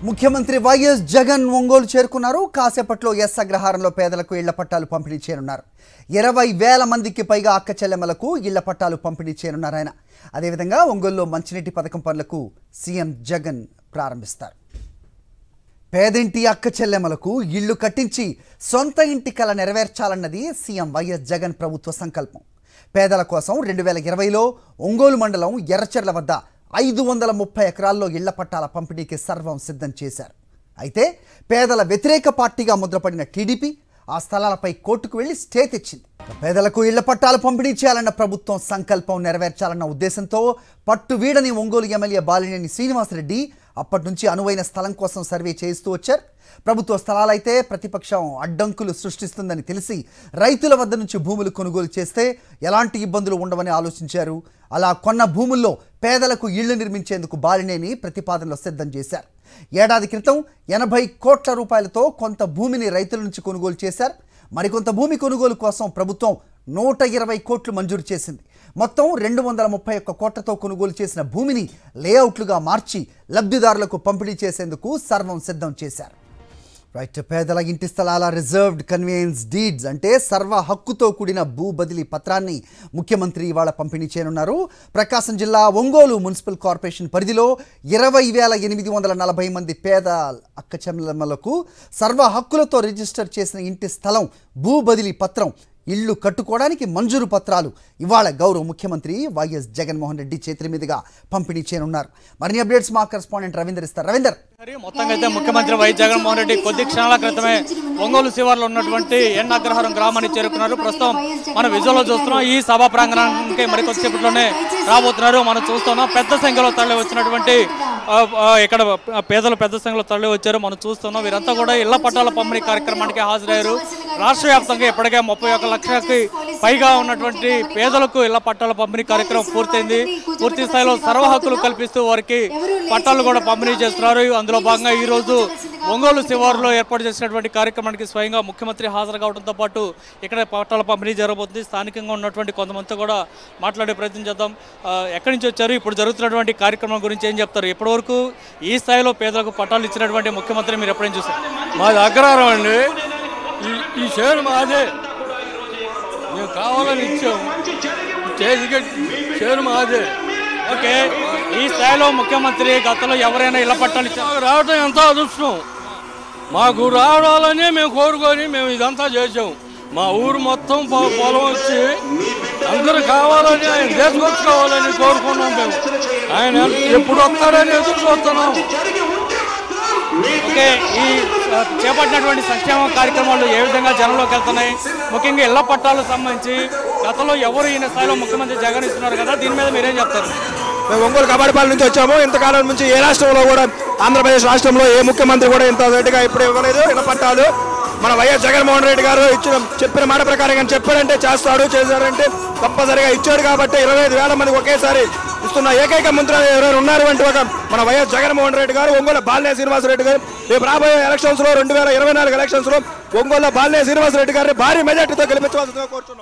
ముఖ్యమంత్రి వైఎస్ జగన్ ఒంగోలు చేరుకున్నారు కాసేపట్లో ఎస్ అగ్రహారంలో పేదలకు ఇళ్ల పట్టాలు పంపిణీ చేయనున్నారు ఇరవై వేల మందికి పైగా అక్క చెల్లెమ్మలకు ఇళ్ల పట్టాలు పంపిణీ చేయనున్నారు ఆయన అదేవిధంగా ఒంగోలులో మంచినీటి పథకం పనులకు సీఎం జగన్ ప్రారంభిస్తారు పేదింటి అక్క చెల్లెమ్మలకు ఇళ్లు కట్టించి సొంత ఇంటి కల నెరవేర్చాలన్నది సీఎం వైఎస్ జగన్ ప్రభుత్వ సంకల్పం పేదల కోసం రెండు వేల ఇరవైలో ఒంగోలు మండలం ఎర్రచెర్ల వద్ద ఐదు వందల ముప్పై ఎకరాల్లో ఇళ్ల పట్టాల పంపిణీకి సర్వం సిద్ధం చేశారు అయితే పేదల వ్యతిరేక పార్టీగా ముద్రపడిన టీడీపీ ఆ స్థలాలపై కోర్టుకు వెళ్లి స్టే తెచ్చింది పేదలకు ఇళ్ల పట్టాలు పంపిణీ చేయాలన్న ప్రభుత్వం సంకల్పం నెరవేర్చాలన్న ఉద్దేశంతో పట్టు వీడని ఒంగోలు ఎమ్మెల్యే బాలినేని శ్రీనివాసరెడ్డి అప్పటి నుంచి అనువైన స్థలం కోసం సర్వే చేయిస్తూ వచ్చారు ప్రభుత్వ స్థలాలైతే ప్రతిపక్షం అడ్డంకులు సృష్టిస్తుందని తెలిసి రైతుల వద్ద నుంచి భూములు కొనుగోలు చేస్తే ఎలాంటి ఇబ్బందులు ఉండవని ఆలోచించారు అలా కొన్న భూముల్లో పేదలకు ఇళ్లు నిర్మించేందుకు బాలినేని ప్రతిపాదనలు సిద్ధం చేశారు ఏడాది క్రితం ఎనభై కోట్ల రూపాయలతో కొంత భూమిని రైతుల నుంచి కొనుగోలు చేశారు మరికొంత భూమి కొనుగోలు కోసం ప్రభుత్వం నూట ఇరవై కోట్లు మంజూరు చేసింది మొత్తం రెండు వందల ముప్పై ఒక్క కోట్లతో కొనుగోలు చేసిన భూమిని లేఅవుట్లుగా మార్చి లబ్ధిదారులకు పంపిణీ చేసేందుకు సర్వం సిద్ధం చేశారు రైట్ పేదల ఇంటి స్థలాల రిజర్వ్డ్ కన్వీనియన్స్ డీడ్స్ అంటే సర్వ హక్కుతో కూడిన భూ బదిలీ పత్రాన్ని ముఖ్యమంత్రి ఇవాళ పంపిణీ చేయనున్నారు ప్రకాశం జిల్లా ఒంగోలు మున్సిపల్ కార్పొరేషన్ పరిధిలో ఇరవై వేల ఎనిమిది వందల నలభై మంది పేద అక్కచెల్లెమ్మలకు సర్వ హక్కులతో రిజిస్టర్ చేసిన ఇంటి స్థలం భూ బదిలీ పత్రం ఇల్లు కట్టుకోవడానికి మంజూరు పత్రాలు ఇవాళ గౌరవ ముఖ్యమంత్రి వైఎస్ జగన్మోహన్ రెడ్డి చేతుల మీదుగా పంపిణీ చేయనున్నారు మరిన్ని అప్డేట్స్ మా కరెస్పాండెంట్ రవీందర్ ఇస్తారు రవీందర్ మరి మొత్తంగా అయితే ముఖ్యమంత్రి వై జగన్మోహన్ రెడ్డి కొద్ది క్షణాల క్రితమే ఒంగోలు శివార్లో ఉన్నటువంటి ఎన్ అగ్రహారం గ్రామాన్ని చేరుకున్నారు ప్రస్తుతం మనం విజువల్లో చూస్తున్నాం ఈ సభా ప్రాంగణానికి మరి కొద్దిసేపట్లోనే రాబోతున్నారు మనం చూస్తున్నాం పెద్ద సంఖ్యలో తరలి వచ్చినటువంటి ఆ, ఆ, ఇక్కడ పేదలు పెద్ద సంఖ్యలో తరలి వచ్చారు మనం చూస్తున్నాం వీరంతా కూడా ఇళ్ల పట్టాల పంపిణీ కార్యక్రమానికి హాజరయ్యారు రాష్ట్ర వ్యాప్తంగా ఇప్పటికే ముప్పై ఒక్క లక్షలకి పైగా ఉన్నటువంటి పేదలకు ఇళ్ల పట్టాల పంపిణీ కార్యక్రమం పూర్తయింది పూర్తి స్థాయిలో సర్వ హక్కులు కల్పిస్తూ వారికి పట్టాలు కూడా పంపిణీ చేస్తున్నారు అందులో భాగంగా ఈ రోజు ఒంగోలు శివారులో ఏర్పాటు చేసినటువంటి కార్యక్రమానికి స్వయంగా ముఖ్యమంత్రి హాజరు కావడంతో పాటు ఇక్కడ పట్టాల పంపిణీ జరగబోతుంది స్థానికంగా ఉన్నటువంటి కొంతమందితో కూడా మాట్లాడే ప్రయత్నం చేద్దాం ఆ, ఎక్కడి నుంచి వచ్చారు ఇప్పుడు జరుగుతున్నటువంటి కార్యక్రమం గురించి ఏం చెప్తారు ఇప్పటివరకు ఈ స్థాయిలో పేదలకు పట్టాలు ఇచ్చినటువంటి ముఖ్యమంత్రి మీరు ఎప్పుడైనా చూసారు మాది అగ్రహారం అండి ఈ ఈ షేర్ మాదే మేము కావాలని ఇచ్చాము చేతికి షేర్ మాదే ఓకే ఈ స్థాయిలో ముఖ్యమంత్రి గతంలో ఎవరైనా ఇళ్ల పట్టాలు ఇచ్చారు మాకు రావడం ఎంతో అదృష్టం మాకు రావాలని మేము కోరుకొని మేము ఇదంతా చేసాము మా ఊరు మొత్తం పొ- పొలం వచ్చి అందరూ కావాలని ఆయన దేశకొచ్చుకోవాలని కోరుకున్నాం మేము ఆయన ఎప్పుడు వస్తాడని ఎదురు చూస్తున్నాం ఓకే ఈ ఆ, చేపట్టినటువంటి సంక్షేమ కార్యక్రమాలు ఏ విధంగా జనంలోకి వెళ్తున్నాయి ముఖ్యంగా ఇళ్ల పట్టాలకు సంబంధించి గతంలో ఎవరు ఈయన స్థాయిలో ముఖ్యమంత్రి జగన్ ఇస్తున్నారు కదా దీని మీద మీరేం చెప్తారు మేము ఒంగోలు కబాడిపాలెం నుంచి వచ్చాము ఇంతకాలం నుంచి ఏ రాష్ట్రంలో కూడా ఆంధ్రప్రదేశ్ రాష్ట్రంలో ఏ ముఖ్యమంత్రి కూడా ఇంత రెడ్డిగా ఇప్పుడు ఇవ్వలేదు ఇళ్ల పట్టాలు మన వైఎస్ జగన్మోహన్ రెడ్డి గారు ఇచ్చిన చెప్పిన మాట ప్రకారం కానీ చెప్పాడంటే చేస్తాడు చేశాడంటే తప్పనిసరిగా ఇచ్చాడు కాబట్టి ఇరవై ఐదు వేల మంది ఒకేసారి ఇస్తున్న ఏకైక మంత్రి ఎవరైనా ఉన్నారు అంటే ఒక మన వైఎస్ జగన్మోహన్ రెడ్డి గారు ఒంగోలు బాలినే శ్రీనివాసరెడ్డి గారు రేపు రాబోయే ఎలక్షన్స్ లో రెండు వేల ఇరవై నాలుగు ఎలక్షన్స్ లో ఒంగోలు బాలినే శ్రీనివాసరెడ్డి గారిని భారీ మెజార్టీతో గెలిపించవలసిందిగా కోరుతున్నాం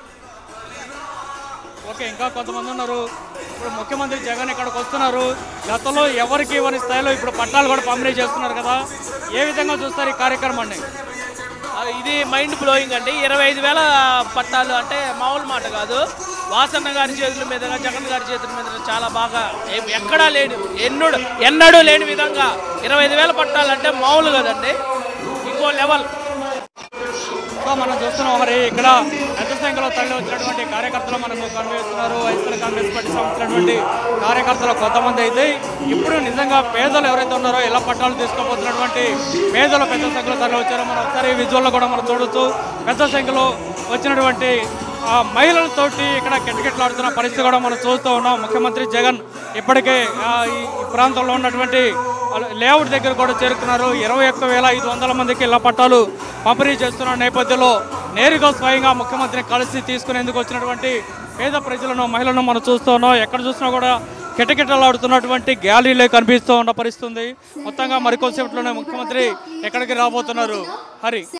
ఓకే ఇంకా కొంతమంది ఉన్నారు ఇప్పుడు ముఖ్యమంత్రి జగన్ ఇక్కడికి వస్తున్నారు గతంలో ఎవరికి ఇవ్వని స్థాయిలో ఇప్పుడు పట్టాలు కూడా పంపిణీ చేస్తున్నారు కదా ఏ విధంగా చూస్తారు ఈ కార్యక్రమాన్ని ఆ, ఇది మైండ్ బ్లోయింగ్ అండి ఇరవై ఐదు వేల పట్టాలు అంటే మామూలు మాట కాదు వాసన్న గారి చేతుల మీదుగా జగన్ గారి చేతుల మీద చాలా బాగా ఏం- ఎక్కడా లేని ఎన్నడు ఎన్నడూ లేని విధంగా ఇరవై ఐదు వేల పట్టాలు అంటే మామూలు కదండి ఇంకో లెవెల్ సో మనం చూస్తున్నాం మరి ఇక్కడ పెద్ద సంఖ్యలో తరలి వచ్చినటువంటి కార్యకర్తలు మనకు కనిపిస్తున్నారు వైఎస్ఆర్ కాంగ్రెస్ పార్టీ సంబంధించినటువంటి కార్యకర్తలు కొంతమంది అయితే ఇప్పుడు నిజంగా పేదలు ఎవరైతే ఉన్నారో ఇళ్ల పట్టాలు తీసుకోబోతున్నటువంటి పేదలు పెద్ద సంఖ్యలో తరలి వచ్చారో మనం ఒకసారి విజువల్లో కూడా మనం చూడొచ్చు పెద్ద సంఖ్యలో వచ్చినటువంటి ఆ మహిళలతోటి ఇక్కడ కిటకిటలాడుతున్న పరిస్థితి కూడా మనం చూస్తూ ఉన్నాం ముఖ్యమంత్రి జగన్ ఇప్పటికే ఆ, ఈ ఈ ప్రాంతంలో ఉన్నటువంటి లేఅవుట్ దగ్గర కూడా చేరుకున్నారు ఇరవై ఒక్క వేల ఐదు వందల మందికి ఇళ్ల పట్టాలు పంపిణీ చేస్తున్న నేపథ్యంలో నేరుగా స్వయంగా ముఖ్యమంత్రిని కలిసి తీసుకునేందుకు వచ్చినటువంటి పేద ప్రజలను మహిళలను మనం చూస్తూ ఉన్నాం ఎక్కడ చూసినా కూడా కిటకిటలాడుతున్నటువంటి గ్యాలరీలే కనిపిస్తూ ఉన్న పరిస్థితి ఉంది మొత్తంగా మరికొద్దిసేపట్లోనే ముఖ్యమంత్రి ఎక్కడికి రాబోతున్నారు హరి